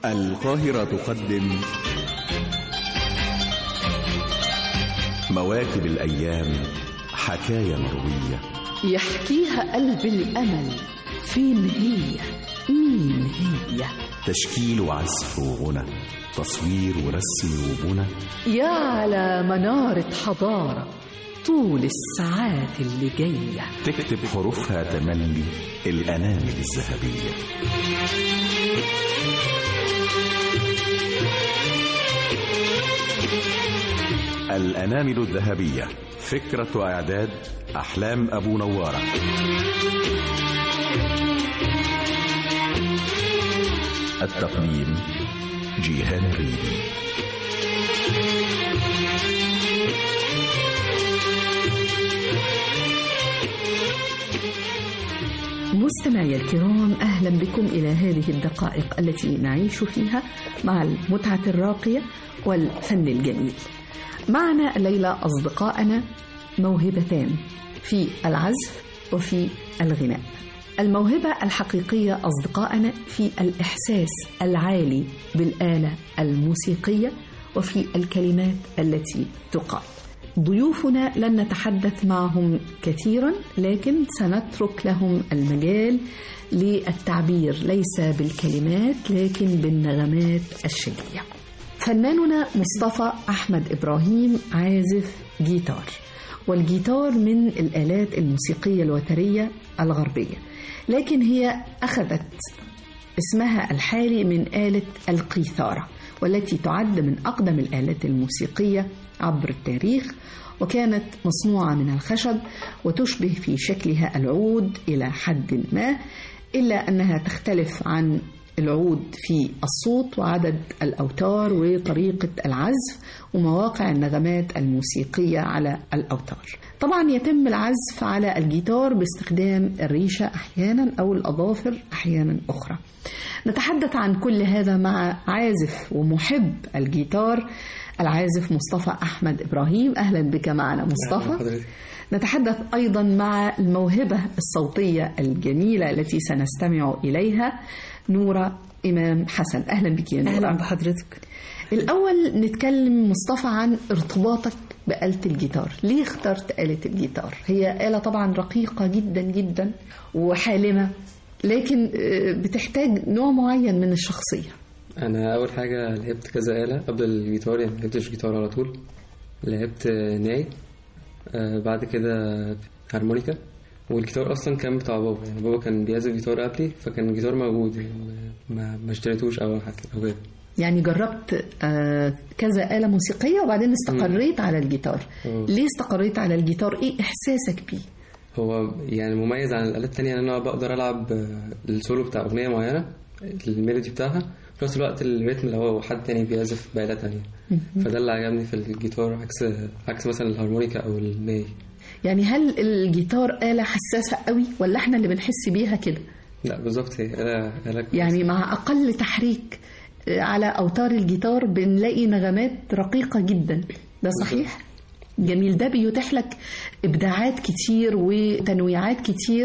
القاهرة تقدم مواكب الأيام حكاية مروية يحكيها قلب الأمل فين هي مين هي تشكيل وعزف وغنى تصوير ورسم وبنى يا على منارة حضارة طول الساعات اللي جاية تكتب حروفها تملي الأنامل الذهبية الأنامل الذهبية فكرة وإعداد أحلام أبو نوارة التقديم جيهان الريدي مستمعي الكرام أهلا بكم إلى هذه الدقائق التي نعيش فيها مع المتعة الراقية والفن الجميل معنا الليلة أصدقائنا موهبتان في العزف وفي الغناء الموهبة الحقيقية أصدقائنا في الإحساس العالي بالآلة الموسيقية وفي الكلمات التي تقال ضيوفنا لن نتحدث معهم كثيرا لكن سنترك لهم المجال للتعبير ليس بالكلمات لكن بالنغمات الشجية فناننا مصطفى أحمد إبراهيم عازف جيتار والجيتار من الآلات الموسيقية الوترية الغربية لكن هي أخذت اسمها الحالي من آلة القيثارة والتي تعد من أقدم الآلات الموسيقية عبر التاريخ وكانت مصنوعة من الخشب وتشبه في شكلها العود إلى حد ما إلا أنها تختلف عن العود في الصوت وعدد الأوتار وطريقة العزف ومواقع النغمات الموسيقية على الأوتار طبعا يتم العزف على الجيتار باستخدام الريشة أحيانا أو الأظافر أحيانا أخرى نتحدث عن كل هذا مع عازف ومحب الجيتار العازف مصطفى أحمد إبراهيم أهلا بك معنا مصطفى نتحدث أيضا مع الموهبة الصوتية الجميلة التي سنستمع إليها نورة إمام حسن أهلا بك يا نورة أهلا بحضرتك الأول نتكلم مصطفى عن ارتباطك بآلة الجيتار ليه اخترت آلة الجيتار هي آلة طبعا رقيقة جدا جدا وحالمة لكن بتحتاج نوع معين من الشخصية أنا أول حاجة لعبت كذا آلة قبل الجيتار يعني ملعبتش جيتار على طول لعبت ناي آه بعد كده هارمونيكا والجيتار اصلا كان بتاع بابا يعني بابا كان بيعزف جيتار قبلي فكان الجيتار موجود يعني ما ما اشتريتوش او حاجه او كده يعني جربت آه كذا آلة موسيقية وبعدين استقريت على الجيتار أوه. ليه استقريت على الجيتار ايه احساسك بيه هو يعني مميز عن الآلات التانية ان انا بقدر العب السولو بتاع اغنية معينة الميلودي بتاعها في نفس الوقت الريتم اللي هو حد تاني بيعزف بآلة تانية فده اللي عجبني في الجيتار عكس عكس مثلا الهارمونيكا او الناي يعني هل الجيتار آلة حساسة قوي ولا احنا اللي بنحس بيها كده لا بالظبط هي آلة آلة يعني مع أقل تحريك على أوتار الجيتار بنلاقي نغمات رقيقة جدا ده صحيح؟ جميل ده بيتيح لك إبداعات كتير وتنويعات كتير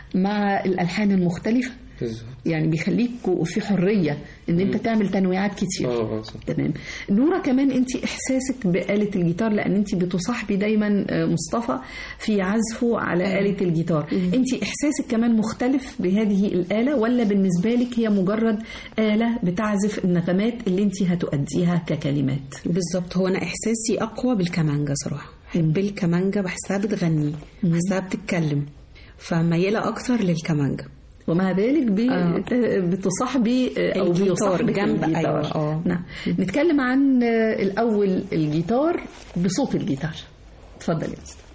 مع الألحان المختلفة بالظبط يعني بيخليك في حرية ان انت تعمل تنويعات كتير اه صح تمام نورة كمان انت احساسك بآلة الجيتار لان انت بتصاحبي دايما مصطفى في عزفه على آلة الجيتار انت احساسك كمان مختلف بهذه الآلة ولا بالنسبة لك هي مجرد آلة بتعزف النغمات اللي انت هتؤديها ككلمات بالظبط هو انا احساسي اقوى بالكمانجا صراحه بحب الكمانجا بحسها بتغني بحسها بتتكلم فمياله اكتر للكمانجا ومع ذلك بي آه. بتصاحبي او الجيتار بيصاحبك جنب- الجيتار. أيوة، آه. نعم نتكلم عن الاول الجيتار بصوت الجيتار اتفضل يا أستاذ.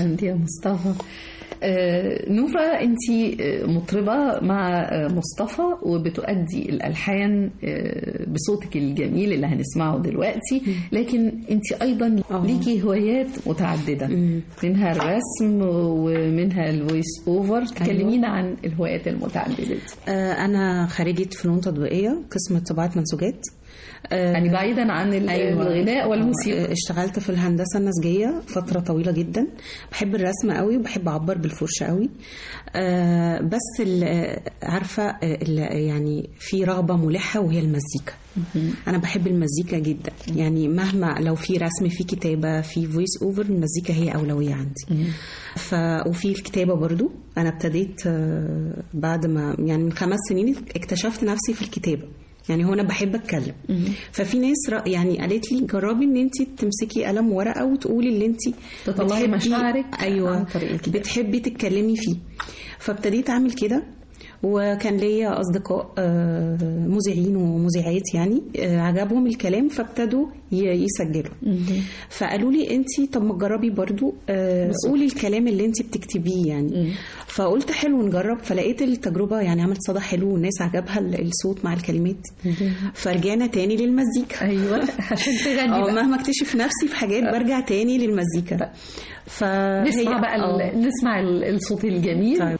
احسنت يا مصطفى آه، نورة انت مطربة مع آه، مصطفى وبتؤدي الألحان آه، بصوتك الجميل اللي هنسمعه دلوقتي لكن انت أيضا آه. ليكي هوايات متعددة منها الرسم ومنها الفويس اوفر تكلمينا عن الهوايات المتعددة دي آه، انا خريجه فنون تطبيقيه قسم طباعه منسوجات آه، يعني بعيدا عن ال- أيوة. الغناء والموسيقى آه، اشتغلت في الهندسه النسجيه فتره طويله جدا بحب الرسم قوي وبحب اعبر بالفرشه قوي آه، بس ال- آه، عارفه آه، ال- يعني في رغبه ملحه وهي المزيكا انا بحب المزيكا جدا يعني مهما لو في رسم في كتابه في فويس اوفر المزيكا هي اولويه عندي ف وفي الكتابه برضو انا ابتديت آه، بعد ما يعني من خمس سنين اكتشفت نفسي في الكتابه يعني هو انا بحب اتكلم ففي ناس رأ- يعني قالت لي جربي ان انت تمسكي قلم وورقه وتقولي اللي انت تطلعي بتحبي- مشاعرك ايوه عن طريق الكتابة. بتحبي تتكلمي فيه فابتديت اعمل كده وكان ليا اصدقاء آه، مذيعين ومذيعات يعني آه، عجبهم الكلام فابتدوا ي- يسجلوا فقالوا لي انت طب ما تجربي برضو آه، قولي الكلام اللي انت بتكتبيه يعني فقلت حلو نجرب فلقيت التجربه يعني عملت صدى حلو والناس عجبها ال- الصوت مع الكلمات فرجعنا تاني للمزيكا ايوه عشان تغني اه بقى. مهما اكتشف نفسي في حاجات برجع تاني للمزيكا فهي نسمع بقى آه. ال- نسمع ال- الصوت الجميل طيب.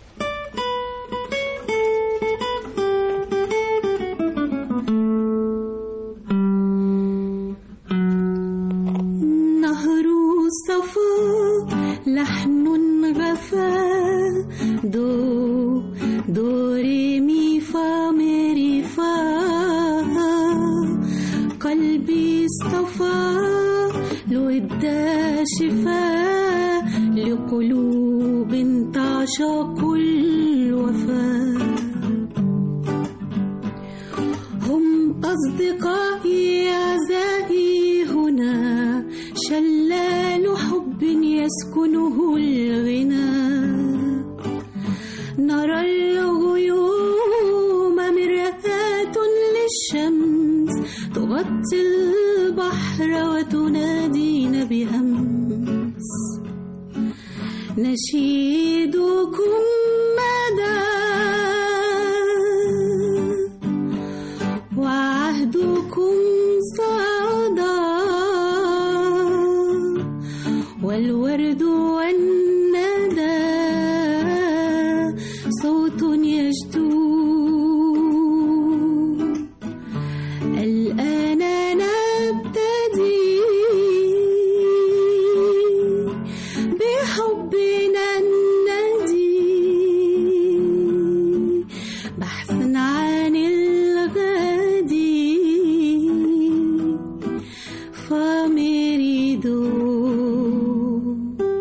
نهر صفا لحن غفا دو دو ري مي فا مي ري فا قلبي اصطفى لو ادى شفاء لقلوب تعشق الوفاء هم أصدقائي أعزائي هنا شلال حب يسكنه الغنى نرى الغيوم مرآة للشمس تغطي البحر وتنادينا بهمس نشيدكم مدى وعهدكم صدى والورد والندى صوت يجدو الآن نبتدي بحبنا الندي بحثا عن الغد فمريدو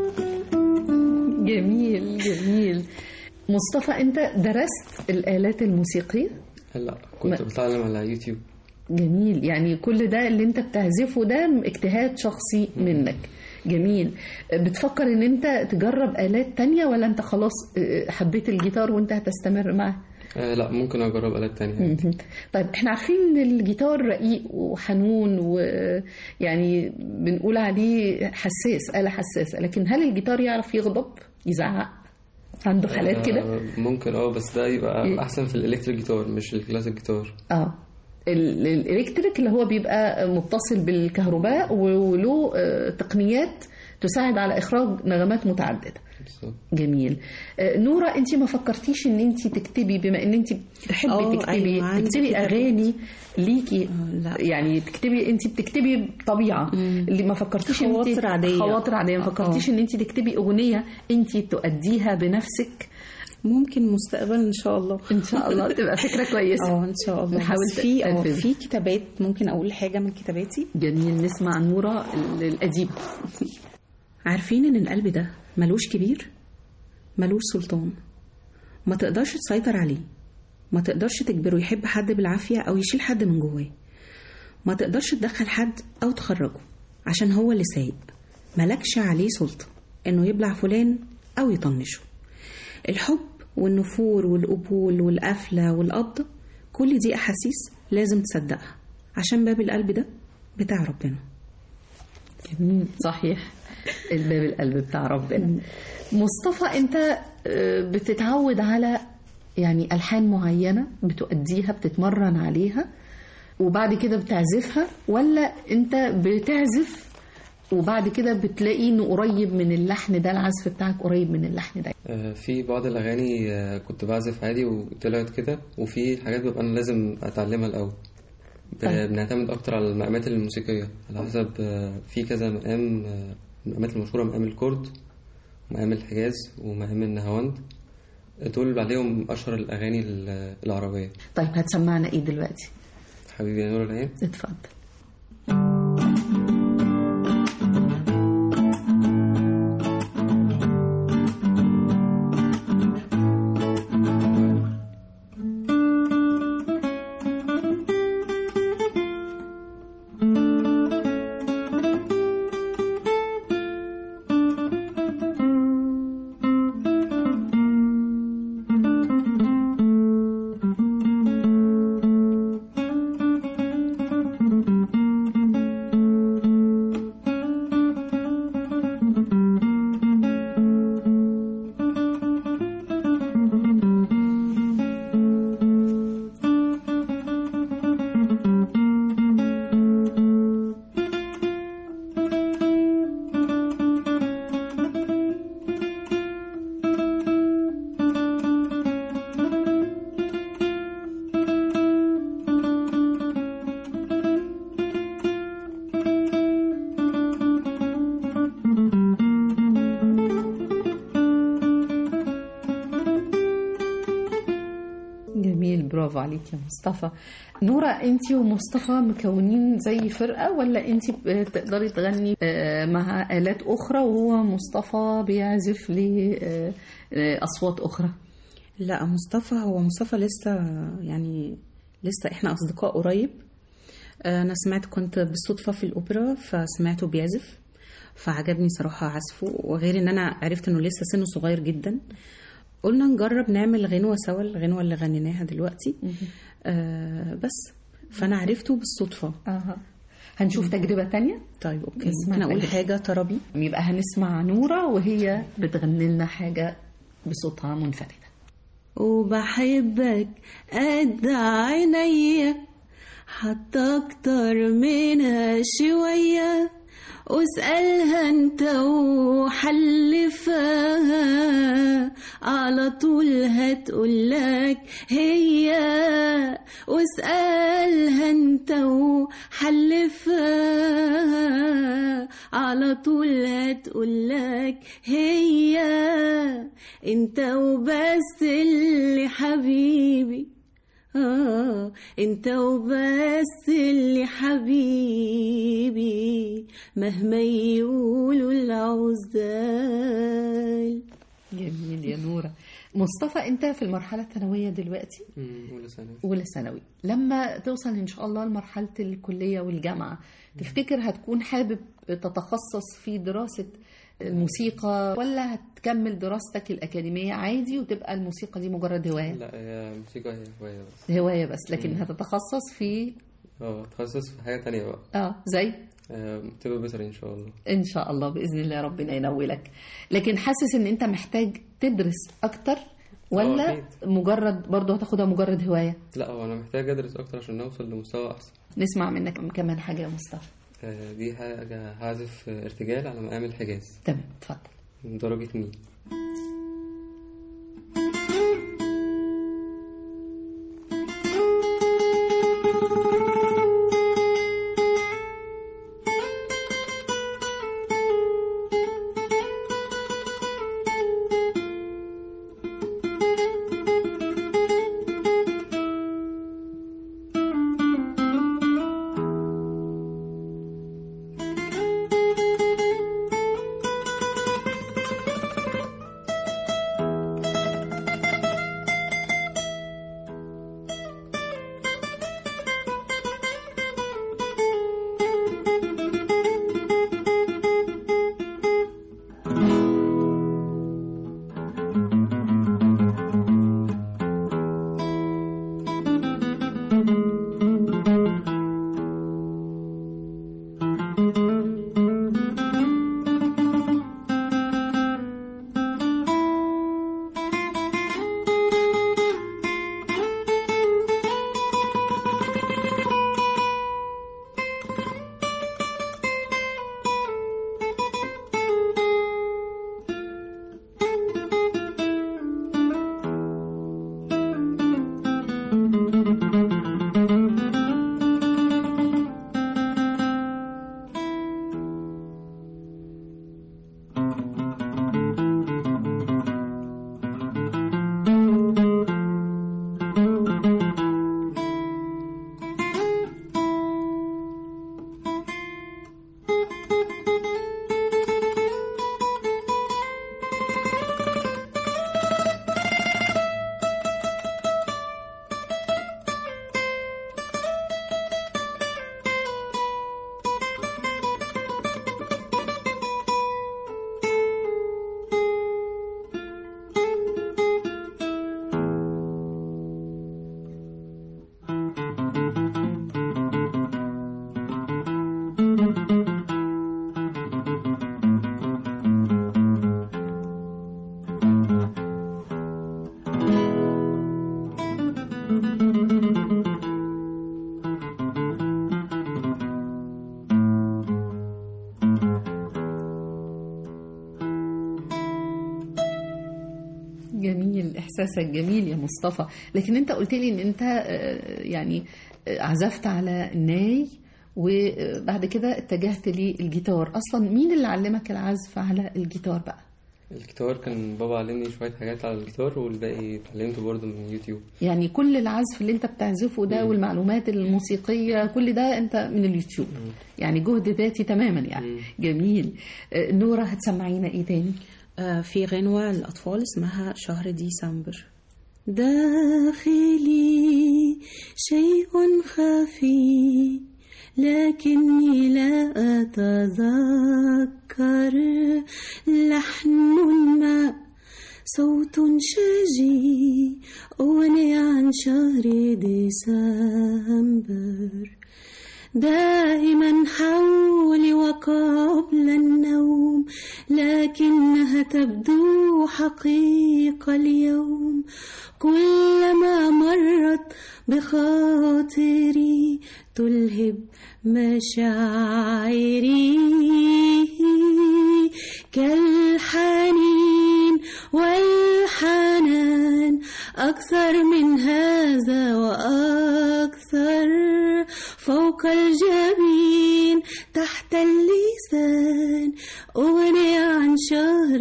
جميل جميل مصطفى انت درست الآلات الموسيقية لا كنت ما- بتعلم على يوتيوب جميل يعني كل ده اللي انت بتعزفه ده اجتهاد شخصي منك جميل بتفكر ان انت تجرب آلات تانية ولا انت خلاص اه، حبيت الجيتار وانت هتستمر معاه آه لا ممكن اجرب آلات تانية مهم. طيب احنا عارفين ان الجيتار رقيق وحنون ويعني بنقول عليه حساس آلة حساسة لكن هل الجيتار يعرف يغضب يزعق عنده حالات كده آه، ممكن اه بس ده يبقى احسن في الالكتريك جيتار مش الكلاسيك جيتار اه ال- الالكتريك اللي هو بيبقى متصل بالكهرباء و- وله آه، تقنيات تساعد على اخراج نغمات متعدده بالظبط. جميل آه، نورة انت ما فكرتيش ان انت تكتبي بما ان انت بتحبي آه، تكتبي أيوة، عندي تكتبي كده. اغاني ليكي آه، لا. يعني تكتبي انت بتكتبي بطبيعه اللي ما فكرتيش ان انت خواطر عادية. خواطر عاديه ما آه. فكرتيش ان انت تكتبي اغنيه انت تؤديها بنفسك ممكن مستقبلا ان شاء الله ان شاء الله تبقى فكره كويسه اه ان شاء الله نحاول بس في اه تنفذي. في كتابات ممكن اقول حاجه من كتاباتي جميل نسمع نورة ال- الأديبة عارفين ان القلب ده ملوش كبير ملوش سلطان ما تقدرش تسيطر عليه ما تقدرش تجبره يحب حد بالعافية أو يشيل حد من جواه ما تقدرش تدخل حد أو تخرجه عشان هو اللي سايق ملكش عليه سلطة إنه يبلع فلان أو يطنشه الحب والنفور والقبول والقفلة والقبضة كل دي أحاسيس لازم تصدقها عشان باب القلب ده بتاع ربنا جميل صحيح الباب القلب بتاع ربنا مصطفى انت آه، بتتعود على يعني الحان معينه بتؤديها بتتمرن عليها وبعد كده بتعزفها ولا انت بتعزف وبعد كده بتلاقي انه قريب من اللحن ده العزف بتاعك قريب من اللحن ده آه، في بعض الأغاني آه، كنت بعزف عادي وطلعت كده وفي حاجات ببقى أنا لازم أتعلمها الأول ب- طيب. بنعتمد أكتر على المقامات الموسيقية على حسب آه، في كذا مقام آه، المقامات المشهورة مقام الكورد ومقام الحجاز ومقام النهاوند دول اللي عليهم أشهر الأغاني ال- العربية طيب هتسمعنا ايه دلوقتي حبيبي يا نور العين اتفضل جميل برافو عليك يا مصطفى نورة انت ومصطفى مكونين زي فرقة ولا انت بتقدري تغني آه، مع آلات أخرى وهو مصطفى بيعزف لأصوات أخرى لا مصطفى هو مصطفى لسه يعني لسه احنا اصدقاء قريب آه، انا سمعت كنت بالصدفه في الاوبرا فسمعته بيعزف فعجبني صراحه عزفه وغير ان انا عرفت انه لسه سنه صغير جدا قلنا نجرب نعمل غنوه سوا الغنوه اللي غنيناها دلوقتي آه بس فانا عرفته بالصدفه أها. هنشوف تجربة تانية طيب اوكي نسمع ممكن اقول تجربة. حاجه طربي يبقى هنسمع نورة وهي بتغني لنا حاجة بصوتها منفردة وبحبك قد عينيا حتى اكتر منها شوية واسألها انت وحلفها على طول هتقولك هي واسألها انت وحلفها على طول هتقولك هي انت وبس اللي حبيبي آه انت وبس اللي حبيبي مهما يقولوا العزال جميل يا نورة مصطفى انت في المرحلة الثانوية دلوقتي مم، أولى ثانوي أولى ثانوي لما توصل إن شاء الله لمرحلة الكلية والجامعة تفتكر هتكون حابب تتخصص في دراسة الموسيقى ولا هتكمل دراستك الأكاديمية عادي وتبقى الموسيقى دي مجرد هواية لا هي موسيقى هي هواية بس هواية بس لكن هتتخصص في اه تخصص في حاجة تانية بقى اه زي آه، تبقى بيطري إن شاء الله ان شاء الله باذن الله ربنا ينولك لكن حاسس ان انت محتاج تدرس اكتر ولا أكيد. مجرد برضه هتاخدها مجرد هوايه لا هو أنا محتاج أدرس أكتر عشان نوصل لمستوى أحسن نسمع منك كمان حاجه يا مصطفى آه، دي حاجة هعزف ارتجال على مقام الحجاز تمام اتفضل من درجة مي Thank إحساسك جميل يا مصطفى لكن أنت قلت لي إن أنت آه، يعني آه، عزفت على الناي وبعد كده اتجهت للجيتار أصلا مين اللي علمك العزف على الجيتار بقى؟ الجيتار كان بابا علمني شوية حاجات على الجيتار والباقي اتعلمته برضه من يوتيوب يعني كل العزف اللي انت بتعزفه ده والمعلومات الموسيقية كل ده انت من اليوتيوب يعني جهد ذاتي تماما يعني جميل آه، نورة هتسمعينا ايه تاني آه، في غنوة للأطفال اسمها شهر ديسمبر داخلي شيء خفي لكني لا أتذكر لحن ما صوت شجي أغني عن شهر ديسمبر دائما حولي وقبل النوم لكنها تبدو حقيقة اليوم كلما مرت بخاطري تلهب مشاعري كالحنين والحنان أكثر من هذا وأكثر فوق الجبين تحت اللسان أغني عن شهر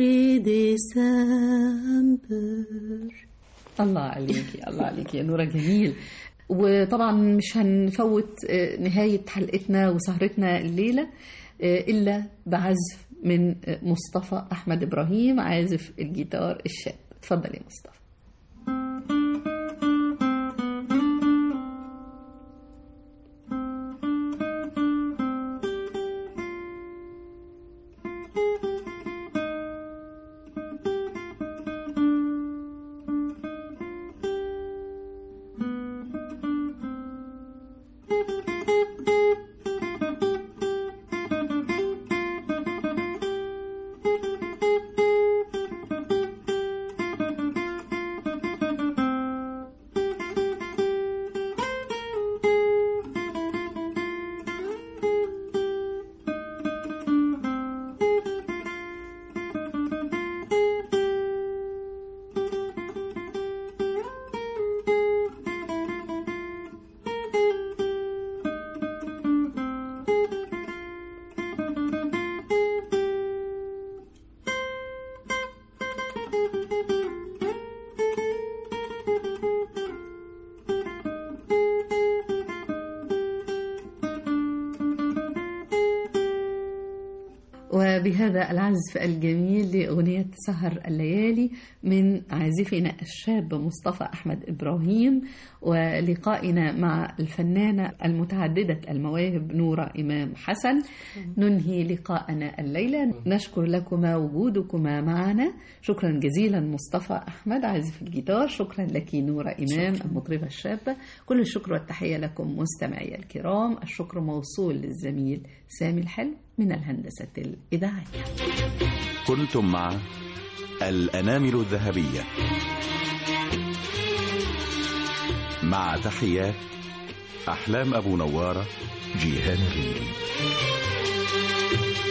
ديسمبر الله عليكي الله عليكي يا نورة جميل وطبعا مش هنفوت آه، نهاية حلقتنا وسهرتنا الليلة آه، إلا بعزف من آه، مصطفى أحمد إبراهيم عازف الجيتار الشاب اتفضل يا مصطفى وبهذا العزف الجميل لأغنية سهر الليالي من عازفنا الشاب مصطفى أحمد إبراهيم ولقائنا مع الفنانة المتعددة المواهب نورة إمام حسن ننهي لقاءنا الليلة نشكر لكما وجودكما معنا شكرا جزيلا مصطفى أحمد عازف الجيتار شكرا لك نورة إمام المطربة الشابة كل الشكر والتحية لكم مستمعي الكرام الشكر موصول للزميل سامي الحلم من الهندسة الإذاعية كنتم مع الأنامل الذهبية مع تحيات أحلام أبو نوارة جيهان الريدي